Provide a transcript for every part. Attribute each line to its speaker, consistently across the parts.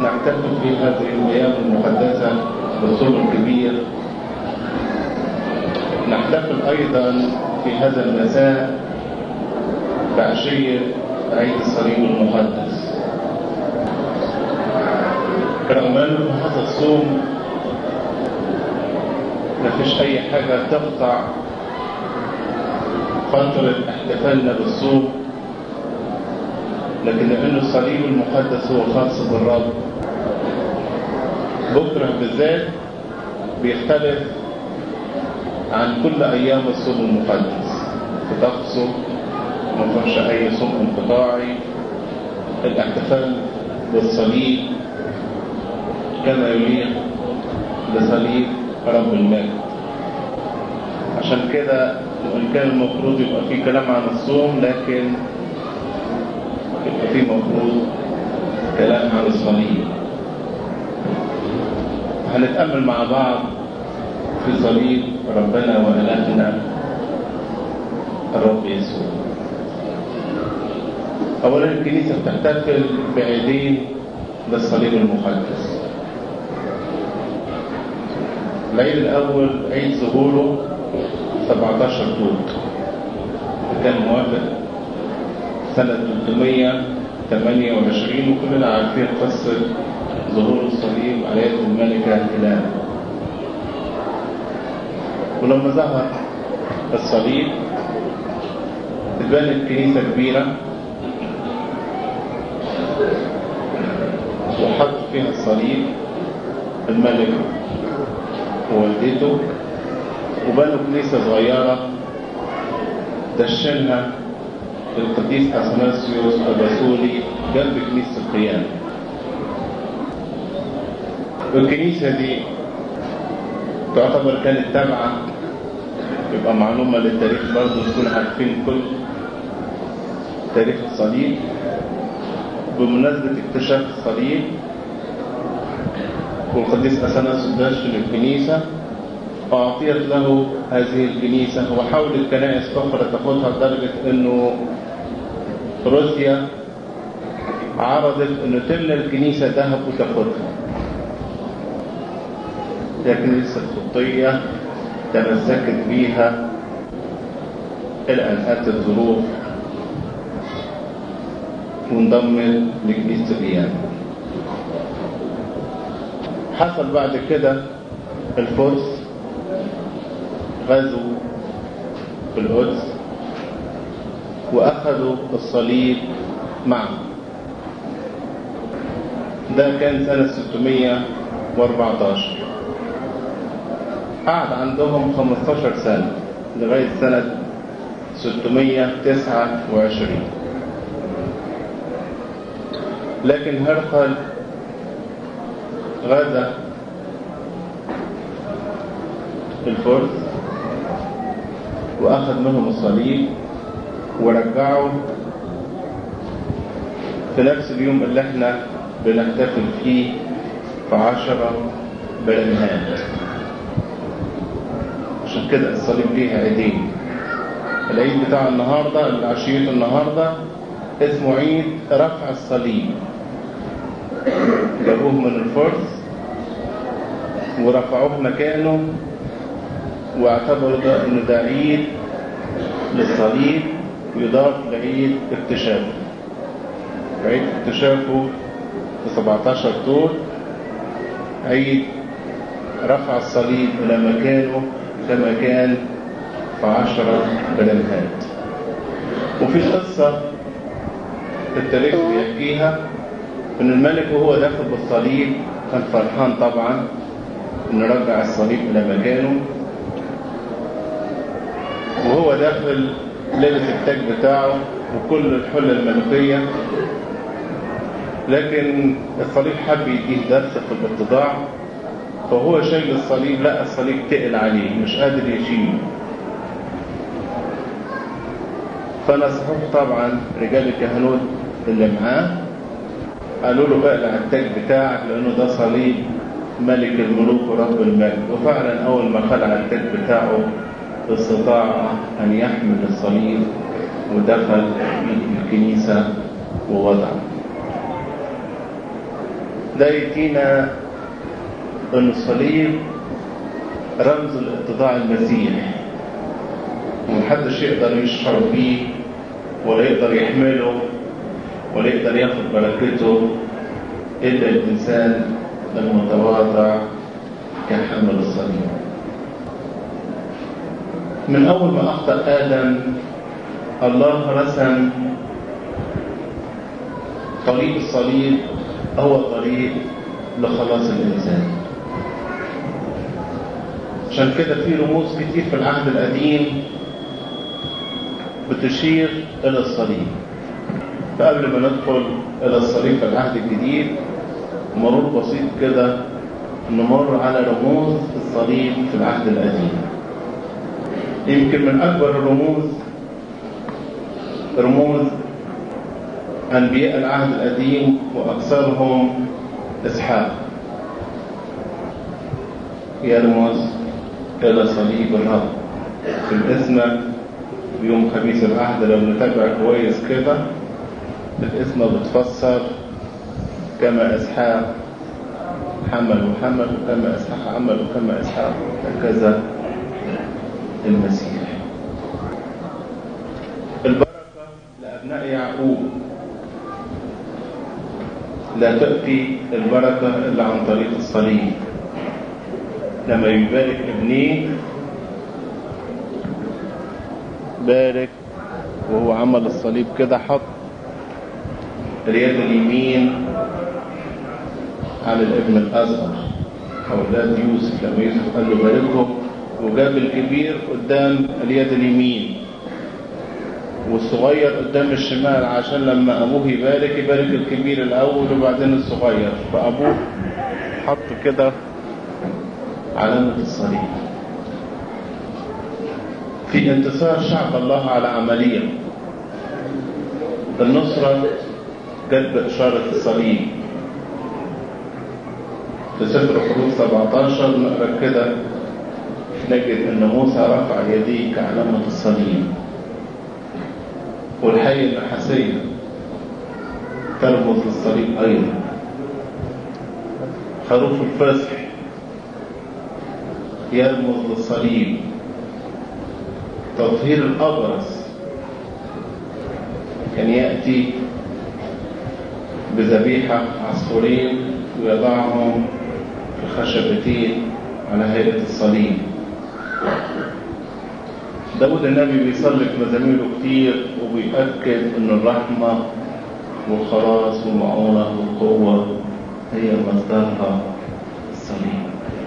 Speaker 1: نحتفل في هذه الأيام المقدسة بالصوم الكبير نحتفل أيضا في هذا المساء بعشية عيد الصليب المقدس رغم أنه في هذا الصوم ما فيش أي حاجة تقطع فترة احتفالنا بالصوم لكن لأن الصليب المقدس هو خاص بالرب بكرة بالذات بيختلف عن كل أيام الصوم المقدس في طقسه ما فيهوش أي صوم انقطاعي الاحتفال بالصليب كما يليق بصليب رب المجد عشان كده وإن كان المفروض يبقى في كلام عن الصوم لكن يبقى في مفروض كلام عن الصليب هنتأمل مع بعض في صليب ربنا وإلهنا الرب يسوع أولا الكنيسة بتحتفل بعيدين للصليب المقدس العيد الأول عيد ظهوره 17 توت كان موافق سنة 328 وكلنا عارفين قصة ظهور الصليب على يد الملكة هلال ولما ظهر الصليب اتبنت كنيسة كبيرة وحط فيها الصليب الملك ووالدته وبنوا كنيسة صغيرة دشنها القديس أثناسيوس الرسولي جنب كنيسة القيامة والكنيسة دي تعتبر كانت تابعة يبقى معلومة للتاريخ برضه نكون عارفين كل تاريخ الصليب بمناسبة اكتشاف الصليب والقديس أثناسيوس دشن الكنيسة أعطيت له هذه الكنيسة وحاولت كنائس أخرى تاخدها لدرجة أنه روسيا عرضت أنه تملى الكنيسة ذهب وتاخدها لكن لسه الخطية تمسكت بيها إلى أن أتت الظروف وانضمت لكنيسة القيامة حصل بعد كده الفرس غزوا في القدس وأخذوا الصليب معهم ده كان سنة 614 قعد عندهم 15 سنة لغاية سنة 629 لكن هرقل غزا الفرس وأخذ منهم الصليب ورجعه في نفس اليوم اللي احنا بنحتفل فيه في عشرة برمهان عشان كده الصليب ليه عيدين العيد بتاع النهاردة اللي عشية النهاردة اسمه عيد رفع الصليب جابوه من الفرس ورفعوه مكانه واعتبروا ده انه ده عيد للصليب يضاف لعيد اكتشافه عيد اكتشافه في 17 طول عيد رفع الصليب إلى مكانه كما كان في عشرة بلمهات وفي قصة في التاريخ بيحكيها ان الملك وهو داخل بالصليب كان فرحان طبعا انه رجع الصليب الى مكانه وهو داخل لابس التاج بتاعه وكل الحلة الملوكية لكن الصليب حب يديه درس في الاتضاع فهو شايل الصليب لقى الصليب تقل عليه مش قادر يشيله فنصحوه طبعا رجال الكهنوت اللي معاه قالوا له اقلع التاج بتاعك لانه ده صليب ملك الملوك ورب المجد وفعلا اول ما خلع التاج بتاعه استطاع ان يحمل الصليب ودخل الكنيسه ووضعه ده يدينا ان الصليب رمز لاتضاع المسيح ومحدش يقدر يشعر بيه ولا يقدر يحمله ولا يقدر ياخد بركته إلا الإنسان المتواضع كحمل الصليب من أول ما أخطأ آدم الله رسم طريق الصليب هو طريق لخلاص الإنسان عشان كده في رموز كتير في العهد القديم بتشير إلى الصليب فقبل ما ندخل إلى الصليب في العهد الجديد مرور بسيط كده نمر على رموز الصليب في العهد القديم يمكن من أكبر الرموز رموز أنبياء العهد القديم وأكثرهم إسحاق يرمز إلى صليب الرب في الاسم بيوم خميس العهد لو نتابع كويس كده الاسم بتفسر كما إسحاق حمل وحمل وكما إسحاق عمل وكما إسحاق هكذا المسيح البركة لأبناء يعقوب لا تأتي البركة إلا عن طريق الصليب لما يبارك ابنيه بارك وهو عمل الصليب كده حط اليد اليمين على الابن الأصغر أولاد يوسف لما يوسف قال له باركهم وجاب الكبير قدام اليد اليمين والصغير قدام الشمال عشان لما أبوه يبارك يبارك الكبير الأول وبعدين الصغير فأبوه حط كده علامة الصليب في انتصار شعب الله على عملية النصرة جت بإشارة الصليب في سفر خروج 17 نقرا كده نجد ان موسى رفع يديه كعلامة الصليب والحية النحاسية ترمز للصليب أيضا خروف الفصح يرمز للصليب تطهير الأبرص كان يأتي بذبيحة عصفورين ويضعهم في خشبتين على هيئة الصليب داود النبي بيصلي في مزاميره كتير وبيأكد ان الرحمة والخلاص والمعونة والقوة هي مصدرها الصليب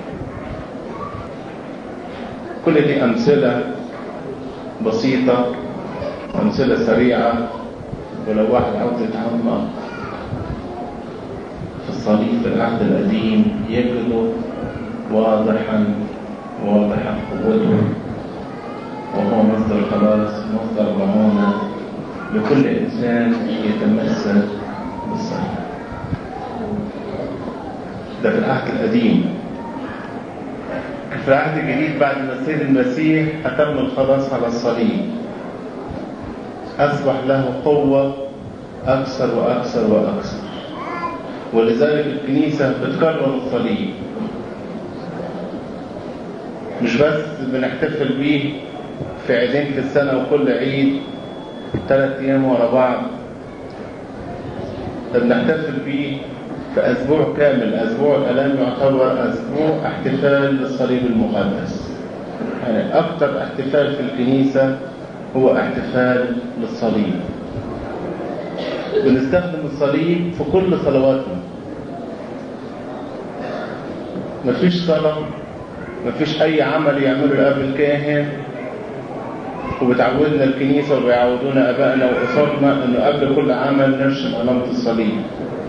Speaker 1: كل دي أمثلة بسيطة أمثلة سريعة ولو واحد عاوز يتعمق في الصليب في العهد القديم يجده واضحا واضحا قوته وهو مصدر خلاص مصدر معونة لكل إنسان يتمسك بالصليب ده في العهد القديم في العهد الجديد بعد ما السيد المسيح أتم الخلاص على الصليب أصبح له قوة أكثر وأكثر وأكثر ولذلك الكنيسة بتكرم الصليب مش بس بنحتفل بيه في عيدين في السنة وكل عيد ثلاث أيام ورا بعض بنحتفل بيه في أسبوع كامل أسبوع الألام يعتبر أسبوع احتفال للصليب المقدس يعني أكثر احتفال في الكنيسة هو احتفال للصليب بنستخدم الصليب في كل صلواتنا مفيش صلاة مفيش أي عمل يعمله الأب الكاهن وبتعودنا الكنيسة وبيعودونا أبائنا وأسرنا أنه قبل كل عمل نرسم علامة الصليب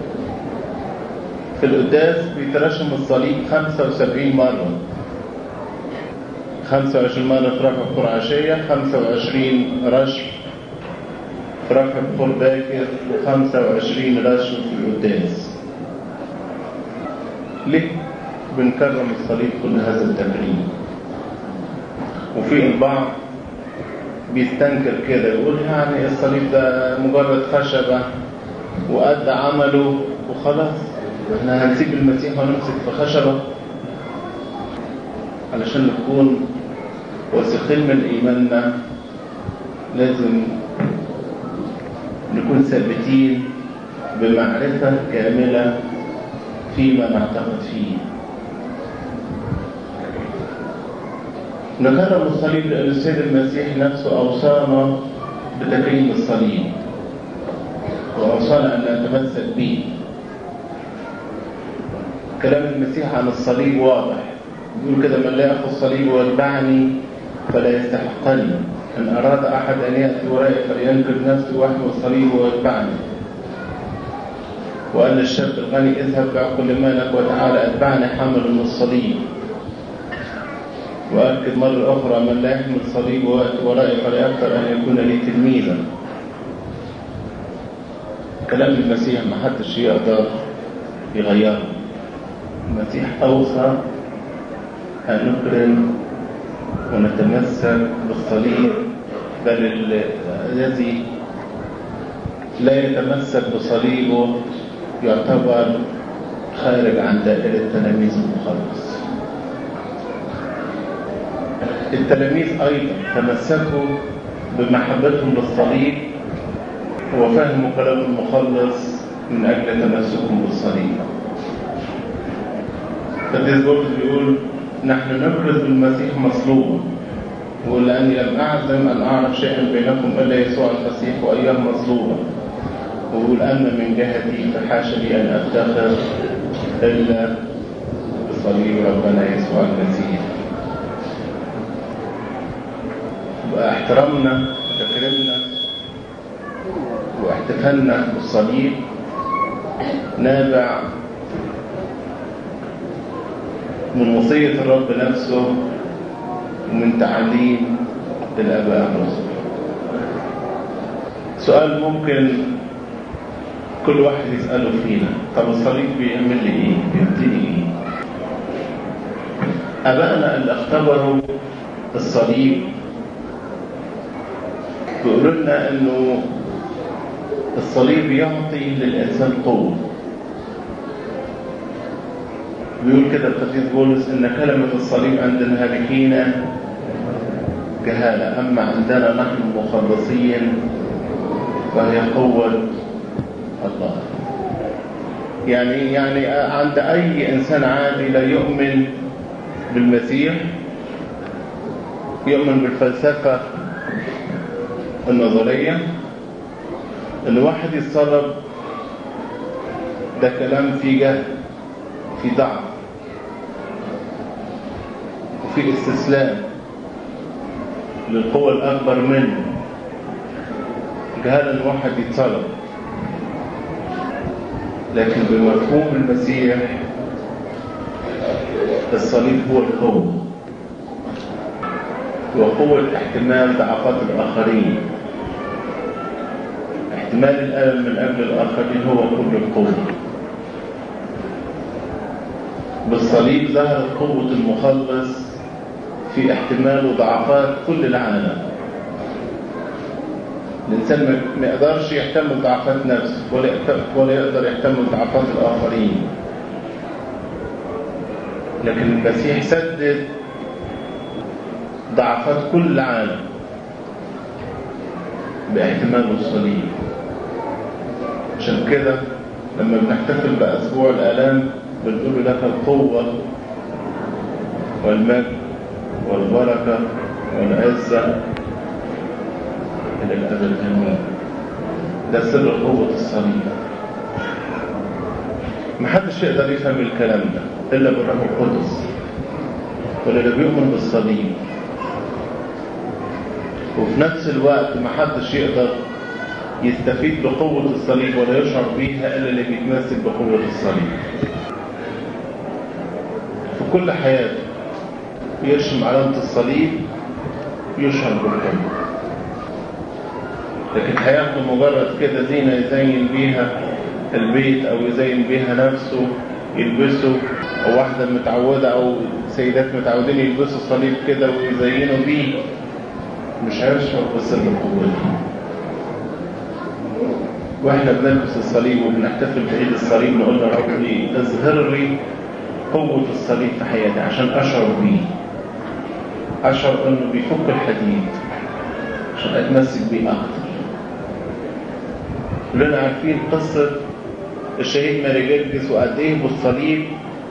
Speaker 1: في القداس بيترشم الصليب 75 مرة 25 مرة في رفع بخور عشية 25 رشم في رفع بخور باكر و25 رشم في القداس ليه بنكرم الصليب كل هذا التكريم وفي البعض بيستنكر كده يقول يعني الصليب ده مجرد خشبة وأدى عمله وخلاص واحنا هنسيب المسيح ونمسك في خشبة علشان نكون واثقين من إيماننا لازم نكون ثابتين بمعرفة كاملة فيما نعتقد فيه نكرم الصليب لأن السيد المسيح نفسه أوصانا بتكريم الصليب وأوصانا أن نتمسك به كلام المسيح عن الصليب واضح يقول كده من لا يأخذ الصليب ويتبعني فلا يستحقني إن أراد أحد أن يأتي ورائي فلينكر نفسه ويحمل الصليب ويتبعني وقال للشاب الغني اذهب بع كل مالك وتعالى اتبعني حامل من الصليب وأكد مرة أخرى من لا يحمل صليب ويأتي ورائي فلا يقدر أن يكون لي تلميذا كلام المسيح ما حدش يقدر يغيره المسيح أوصى أن نكرم ونتمسك بالصليب بل الذي لا يتمسك بصليبه يعتبر خارج عن دائرة تلاميذ المخلص التلاميذ أيضا تمسكوا بمحبتهم للصليب وفهموا كلام المخلص من أجل تمسكهم بالصليب فالديس بولس بيقول نحن نبرز المسيح مصلوبا يقول لأني لم أعزم أن أعرف شيئا بينكم إلا يسوع المسيح وإياه مصلوبا ويقول أما من جهتي فحاشا لي أن أفتخر إلا بصليب ربنا يسوع المسيح واحترامنا وتكريمنا واحتفالنا بالصليب نابع من وصية الرب نفسه ومن تعاليم الآباء الرسل سؤال ممكن كل واحد يسأله فينا طب الصليب بيعمل لي ايه بيبتدي ايه أبائنا اللي اختبروا الصليب بيقولوا لنا انه الصليب يعطي للإنسان قوة بيقول كده القديس بولس ان كلمة الصليب عند الهالكين جهالة اما عندنا نحن المخلصين فهي قوة الله يعني يعني عند اي انسان عادي لا يؤمن بالمسيح يؤمن بالفلسفة النظرية ان واحد يتصرف ده كلام فيه جهل في ضعف وفي استسلام للقوة الأكبر منه جهال ان واحد يتصرف لكن بمفهوم المسيح الصليب هو القوة وقوة احتمال ضعفات الآخرين احتمال الألم من أجل الآخرين هو كل القوة بالصليب ظهرت قوة المخلص في احتمال وضعفات كل العالم الإنسان ما يقدرش يحتمل ضعفات نفسه ولا يقدر يحتمل ضعفات الآخرين لكن المسيح سدد ضعفات كل العالم باحتمال الصليب عشان كده لما بنحتفل بأسبوع الآلام بنقول لك القوة والمجد والبركة والعزة إلى الأبد آمين ده سر قوة الصليب محدش يقدر يفهم الكلام ده إلا بالروح القدس ولا اللي بيؤمن بالصليب وفي نفس الوقت محدش يقدر يستفيد بقوة الصليب ولا يشعر بيها إلا اللي بيتمسك بقوة الصليب في كل حياته يرسم علامة الصليب يشعر بالقوة لكن هياخده مجرد كده زينة يزين بيها البيت أو يزين بيها نفسه يلبسه أو واحدة متعودة أو سيدات متعودين يلبسوا الصليب كده ويزينوا بيه مش هيشعر بسر القوة دي واحنا بنلبس الصليب وبنحتفل بعيد الصليب نقول له ربي اظهر لي قوة الصليب في حياتي عشان أشعر بيه أشعر إنه بيفك الحديد عشان أتمسك بيه أكتر كلنا عارفين قصة الشهيد ماري جرجس وقد إيه بالصليب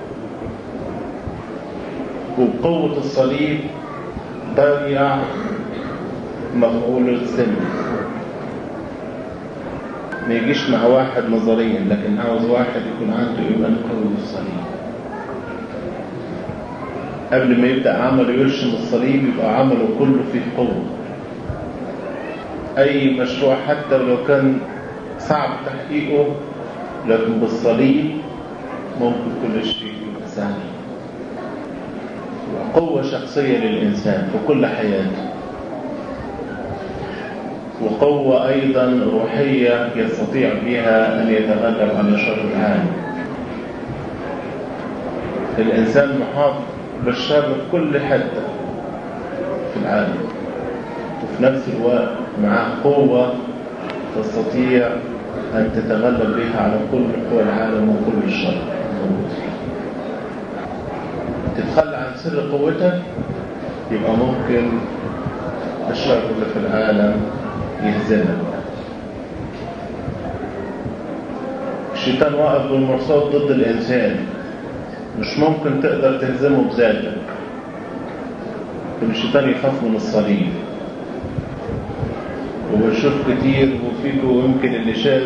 Speaker 1: وبقوة الصليب ضيع مفعول السم ما يجيش مع واحد نظريا لكن عاوز واحد يكون عنده إيمان قوي بالصليب قبل ما يبدأ عمله يرشم الصليب يبقى عمله كله فيه قوة أي مشروع حتى لو كان صعب تحقيقه لكن بالصليب ممكن كل شيء يبقى سهل قوة شخصية للإنسان في كل حياته وقوة أيضا روحية يستطيع بها أن يتغلب على شر العالم الإنسان محاط بالشر في كل حتة في العالم وفي نفس الوقت معاه قوة تستطيع أن تتغلب بها على كل قوى العالم وكل الشر الموجود فيه تتخلى عن سر قوتك يبقى ممكن الشر اللي في العالم يهزمك الشيطان واقف بالمرصاد ضد الإنسان مش ممكن تقدر تهزمه بذاتك الشيطان يخاف من الصليب وبنشوف كتير وفيكم يمكن اللي شاف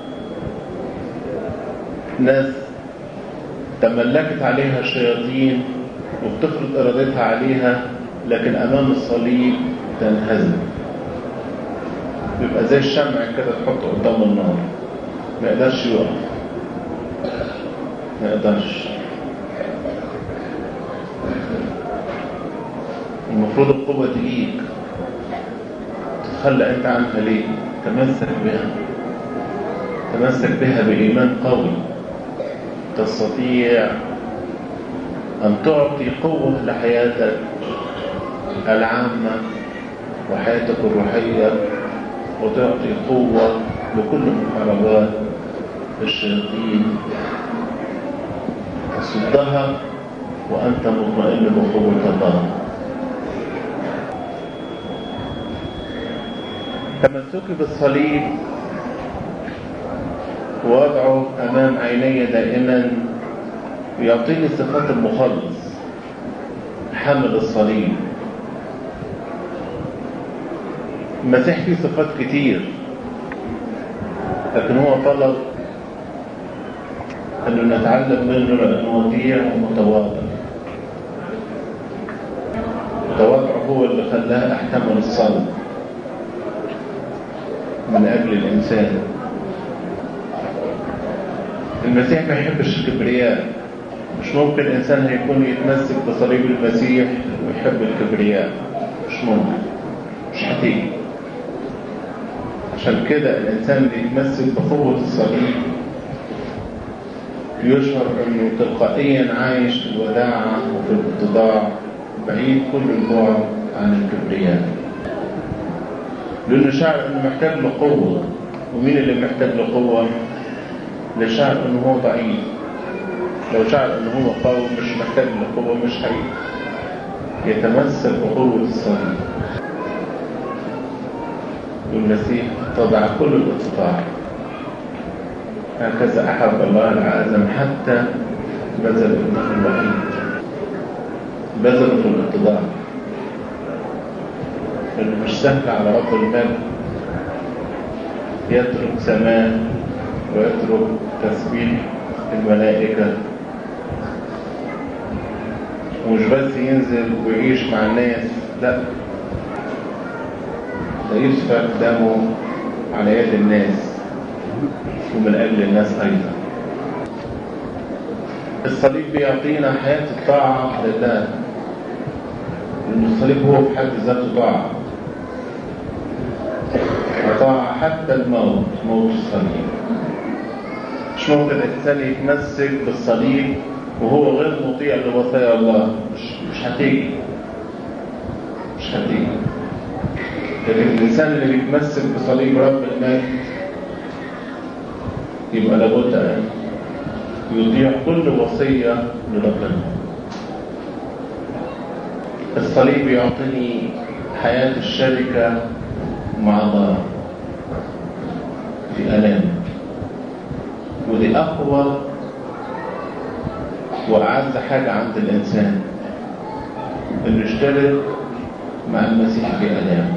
Speaker 1: ناس تملكت عليها الشياطين وبتفرض ارادتها عليها لكن امام الصليب تنهزم بيبقى زي الشمع كده تحطه قدام النار ما يقدرش يقف ما يقدرش المفروض القوة تجيك تتخلى انت عنها ليه تمسك بها تمسك بها بإيمان قوي تستطيع أن تعطي قوة لحياتك العامة وحياتك الروحية وتعطي قوة لكل محاربات الشياطين تصدها وأنت مطمئن بقوة الله تمسكي بالصليب ووضعه أمام عيني دائما يعطيني صفات المخلص حمل الصليب المسيح فيه صفات كتير لكن هو طلب أنه نتعلم منه لأنه وضيع ومتواضع التواضع هو اللي خلاه احتمل الصلب من أجل الإنسان المسيح ما يحبش الكبرياء مش ممكن إنسان هيكون يتمسك بصليب المسيح ويحب الكبرياء مش ممكن مش هتيجي عشان كده الإنسان اللي يتمسك بقوة الصليب يشعر أنه تلقائيا عايش في الوداعة وفي الاتضاع بعيد كل البعد عن الكبرياء لأنه شعر أنه محتاج له قوة ومين اللي محتاج له قوة؟ اللي شعر أنه هو ضعيف لو شعر أنه هو قوي مش محتاج له قوة مش هي يتمسك بقوة الصليب والمسيح تضع كل الاتضاع هكذا أحب الله العالم حتى بذل ابنه الوحيد بذل في الاتضاع اللي مش سهل على رب المال يترك سماء ويترك تسبيح الملائكة ومش بس ينزل ويعيش مع الناس لا ده يسفك دمه على يد الناس ومن أجل الناس أيضا الصليب بيعطينا حياة الطاعة لله لأن الصليب هو في حد ذاته طاعة طاعة حتى الموت موت الصليب مش ممكن الإنسان يتمسك بالصليب وهو غير مطيع لوصايا الله مش مش هتيجي مش هتيجي لكن الإنسان اللي بيتمسك بصليب رب المجد يبقى لابد أن يطيع كل وصية لربنا الصليب يعطيني حياة الشركة مع الله في ألام ودي أقوى وأعز حاجة عند الإنسان إنه يشترك مع المسيح في ألامه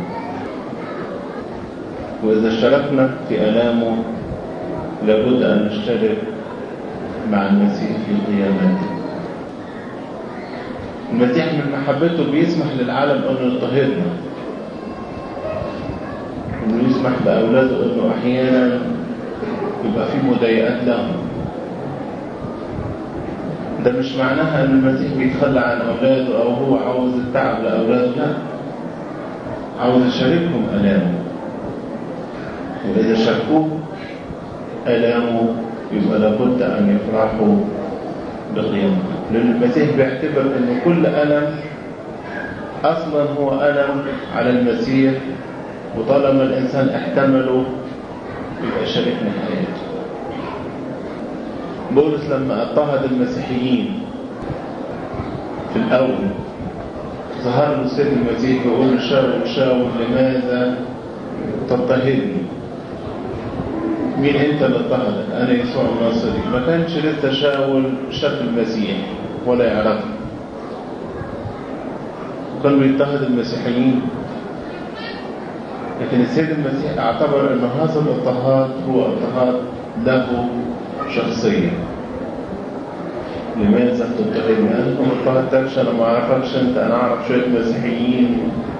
Speaker 1: وإذا اشتركنا في ألامه لابد أن نشترك مع المسيح في قيامته المسيح من محبته بيسمح للعالم أنه يضطهدنا أنه يسمح لأولاده أنه أحيانا يبقى في مضايقات لهم ده مش معناها أن المسيح بيتخلى عن أولاده أو هو عاوز التعب لأولاده لا عاوز يشاركهم ألامه وإذا شاركوه ألامه يبقى لابد أن يفرحوا بقيامه لأن المسيح بيعتبر أن كل ألم أصلا هو ألم على المسيح وطالما الإنسان احتمله يبقى شاركنا حياته بولس لما اضطهد المسيحيين في الأول ظهر له السيد المسيح يقول شاول شاول لماذا تضطهدني مين انت اللي اضطهدك انا يسوع الناصري ما كانش لسه شاول شاف المسيح ولا يعرفه وكان بيضطهد المسيحيين لكن السيد المسيح اعتبر ان هذا الاضطهاد هو اضطهاد له شخصيا لماذا تضطهدني انا ما اضطهدتكش انا ما اعرفكش انت انا اعرف شويه مسيحيين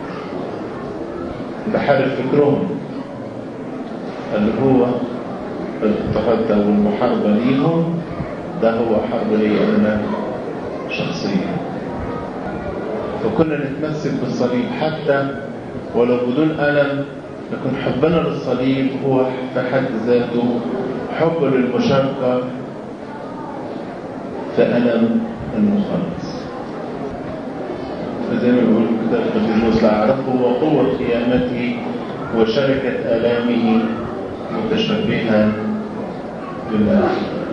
Speaker 1: بحارب فكرهم اللي هو الاضطهاد ده والمحاربه ليهم ده هو حرب لي انا شخصيا فكنا نتمسك بالصليب حتى ولو بدون ألم لكن حبنا للصليب هو في حد ذاته حب للمشاركة في ألم المخلص فزي ما بيقول كتاب القديس أعرفه وقوة قيامته وشركة آلامه متشبها بالله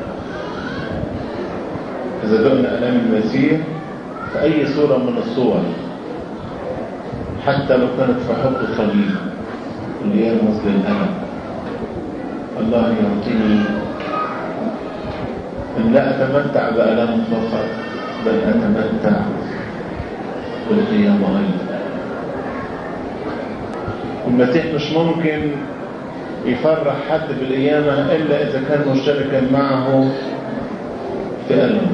Speaker 1: إذا دقنا ألام المسيح في أي صورة من الصور حتى لو كانت في حب الخليل اللي يرمز للألم الله يعطيني أن لا أتمتع بألم فقط بل أتمتع بالقيامة أيضا المسيح مش ممكن يفرح حد بالقيامة إلا إذا كان مشتركا معه في ألم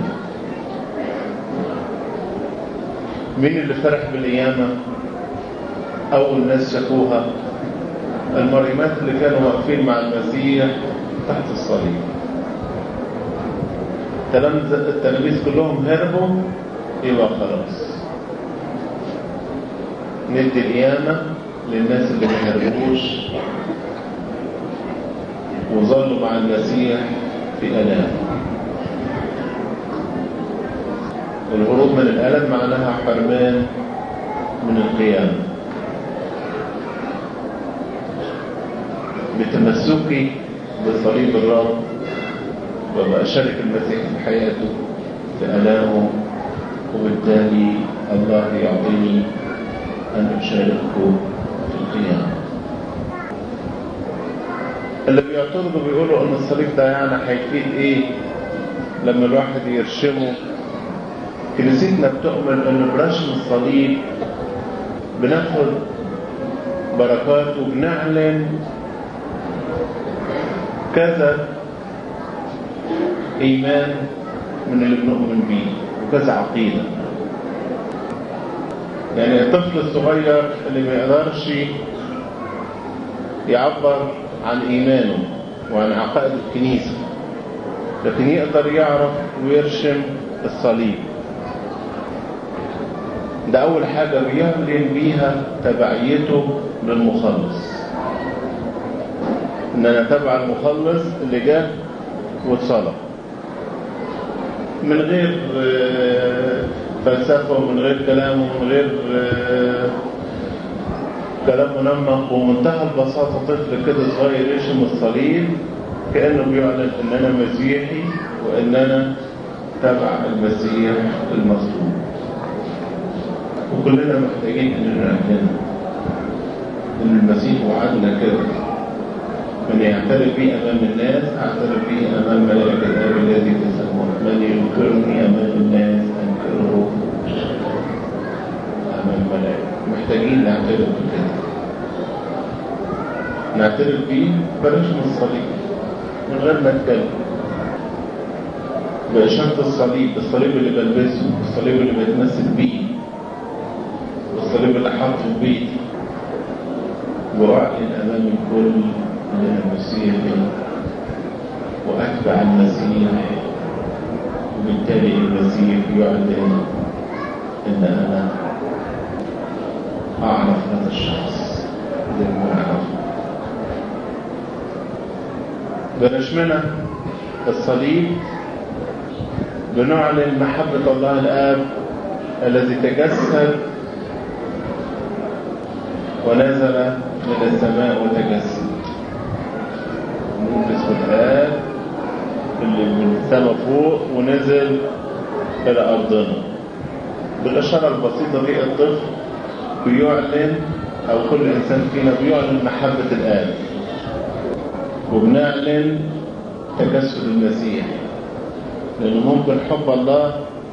Speaker 1: مين اللي فرح بالقيامة أول ناس شافوها المريمات اللي كانوا واقفين مع المسيح تحت الصليب التلاميذ كلهم هربوا يبقى خلاص ندي القيامة للناس اللي ما هربوش وظلوا مع المسيح في ألام والهروب من الألم معناها حرمان من القيامة بتمسكي بصليب الرب وابقى اشارك المسيح في حياته في الامه وبالتالي الله يعطيني ان اشاركه في القيامه اللي بيعترضوا بيقولوا ان الصليب ده يعني هيفيد ايه لما الواحد يرشمه كنيستنا بتؤمن ان برشم الصليب بناخد بركات وبنعلن كذا إيمان من اللي بنؤمن بيه وكذا عقيدة يعني الطفل الصغير اللي ما يقدرش يعبر عن إيمانه وعن عقائد الكنيسة لكن يقدر يعرف ويرشم الصليب ده أول حاجة بيعلن بيها تبعيته للمخلص ان انا تبع المخلص اللي جه واتصلب من غير فلسفه ومن غير كلام ومن غير كلام منمق ومنتهى البساطه طفل كده صغير يرشم الصليب كأنه بيعلن ان انا مسيحي وان انا تبع المسيح المظلوم وكلنا محتاجين ان نعلن ان المسيح وعدنا كده من يعترف بي امام الناس اعترف به امام ملائكه الاب الذي في السماء من ينكرني امام الناس انكره امام الملائكه محتاجين نعترف بكده نعترف بيه بلاش من الصليب من غير ما نتكلم بإشارة الصليب الصليب اللي بلبسه الصليب اللي بتمسك بيه الصليب اللي حاطه في بيتي وأعلن أمام الكل أن أنا مسيحي وأتبع المسيح وبالتالي المسيح يعلن أن أنا أعرف هذا الشخص زي ما أعرفه برشمنا الصليب بنعلن محبة الله الآب الذي تجسد ونزل من السماء وتجسد نقول باسم الآب اللي من السماء فوق ونزل إلى أرضنا بالإشارة البسيطة دي الطفل بيعلن أو كل إنسان فينا بيعلن محبة الآب وبنعلن تجسد المسيح لأنه ممكن حب الله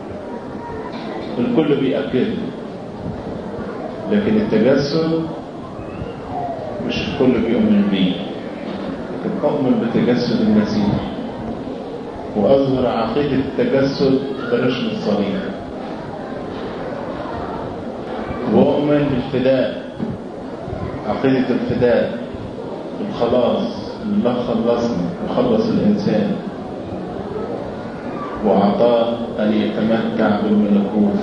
Speaker 1: الكل بيأكده لكن التجسد مش الكل بيؤمن بيه لكن أؤمن بتجسد المسيح وأظهر عقيدة التجسد بلاش من الصليب وأؤمن بالفداء عقيدة الفداء الخلاص الله خلصنا وخلص الإنسان وأعطاه أن يتمتع بالملكوت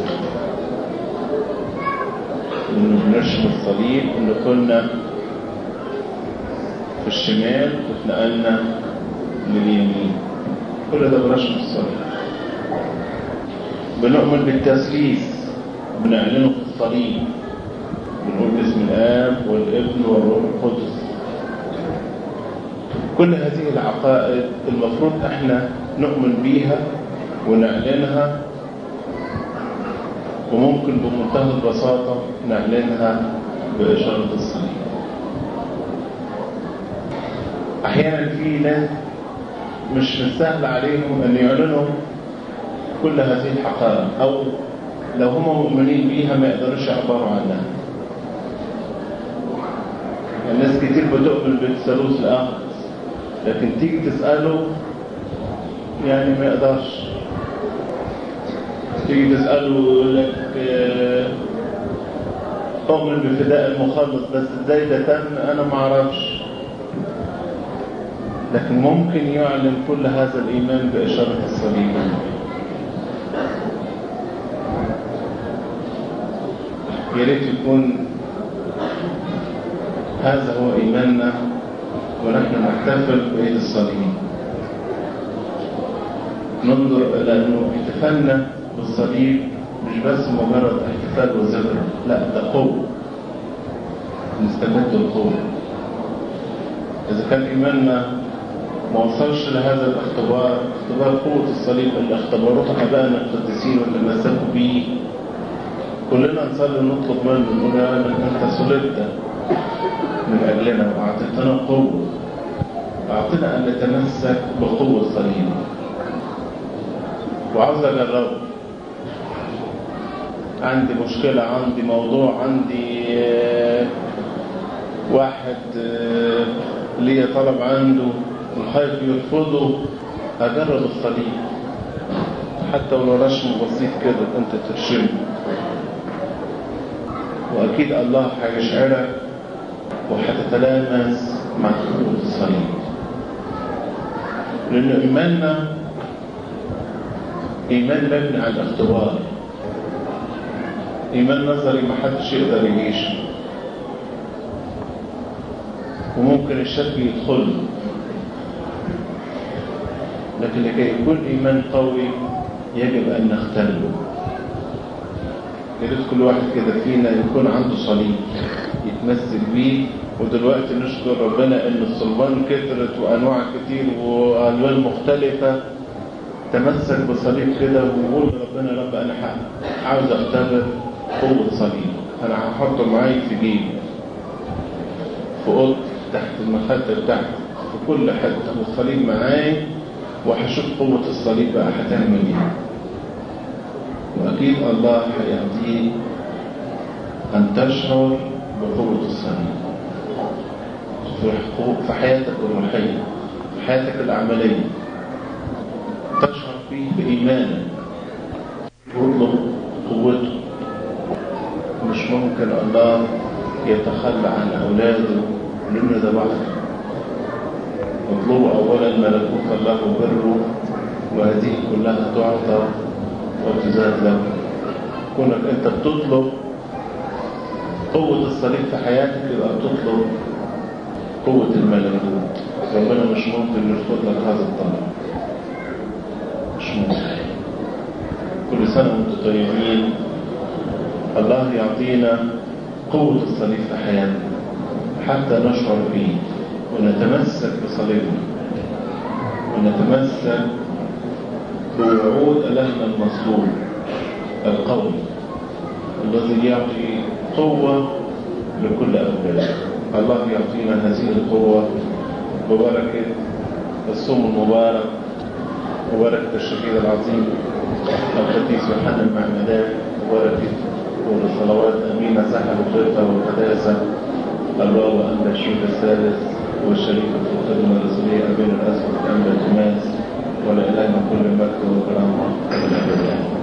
Speaker 1: إنه بنرشم الصليب إنه كنا في الشمال واتنقلنا لليمين كل ده برشم الصليب بنؤمن بالتثليث بنعلنه في الصليب بنقول باسم الآب والابن والروح القدس كل هذه العقائد المفروض احنا نؤمن بيها ونعلنها وممكن بمنتهى البساطة نعلنها بإشارة الصليب أحيانا في ناس مش سهل عليهم أن يعلنوا كل هذه الحقائق أو لو هم مؤمنين بيها ما يقدروش يعبروا عنها الناس كتير بتؤمن بالثالوث الآخر لكن تيجي تسأله يعني ما يقدرش تيجي تسأله يقول لك أؤمن بفداء المخلص بس ازاي ده تم أنا ما أعرفش لكن ممكن يعلن كل هذا الإيمان بإشارة الصليب يا ريت يكون هذا هو إيماننا ونحن نحتفل بعيد الصليب ننظر إلى أنه احتفالنا بالصليب مش بس مجرد احتفال وذكرى لا ده قوة نستمد القوة إذا كان إيماننا ما وصلش لهذا الاختبار اختبار قوة الصليب اللي اختبروه أبائنا القديسين واللي مسكوا بيه كلنا نصلي ونطلب منه نقول يا رب أنت صلبت من أجلنا وأعطيتنا قوة أعطنا أن نتمسك بقوة الصليب وعاوز أجربه عندي مشكلة عندي موضوع عندي واحد ليا طلب عنده الخايف يرفضه أجرب الصليب حتى ولو رشم بسيط كده أنت ترشمه وأكيد الله هيشعرك وهتتلامس مع قوة الصليب لأن إيماننا إيمان مبني على الاختبار إيمان نظري ما حدش يقدر يعيشه وممكن الشك يدخل لكن لكي يكون إيمان قوي يجب أن نختله يجب كل واحد كده فينا يكون عنده صليب نتمسك بيه ودلوقتي نشكر ربنا ان الصلبان كترت وانواع كتير والوان مختلفة تمسك بصليب كده وقول لربنا يا رب انا عاوز اختبر قوة صليب انا هحطه معايا في جيبي في اوضتي تحت المخدة بتاعتي في كل حتة والصليب معايا وهشوف قوة الصليب بقى هتعمل ايه واكيد الله هيعطيك ان تشعر بقوة الصليب في حياتك الروحية في حياتك العملية تشعر فيه بإيمانك واطلب قوته مش ممكن الله يتخلى عن أولاده لأنه ده بحر اطلبوا أولا ملكوت الله وبره وهذه كلها تعطى وتزاد له كونك أنت بتطلب قوة الصليب في حياتك يبقى بتطلب قوة الملكوت ربنا مش ممكن يرفض لك هذا الطلب مش ممكن كل سنة وانتم طيبين الله يعطينا قوة الصليب في حياتنا حتى نشعر به ونتمسك بصليبنا ونتمسك بوعود إلهنا المصلوب القوي الذي يعطي قوة لكل أولاده الله يعطينا هذه القوة ببركة الصوم المبارك وبركة الشهيد العظيم القديس يوحنا المعمدان وبركة والصلوات أمينة سحر وخلفة وقداسة البابا أنبا الشيخ الثالث والشريف في الخدمة الرسولية أبين الأسود أنبا توماس ولإلهنا كل مجد وكرامة والأبد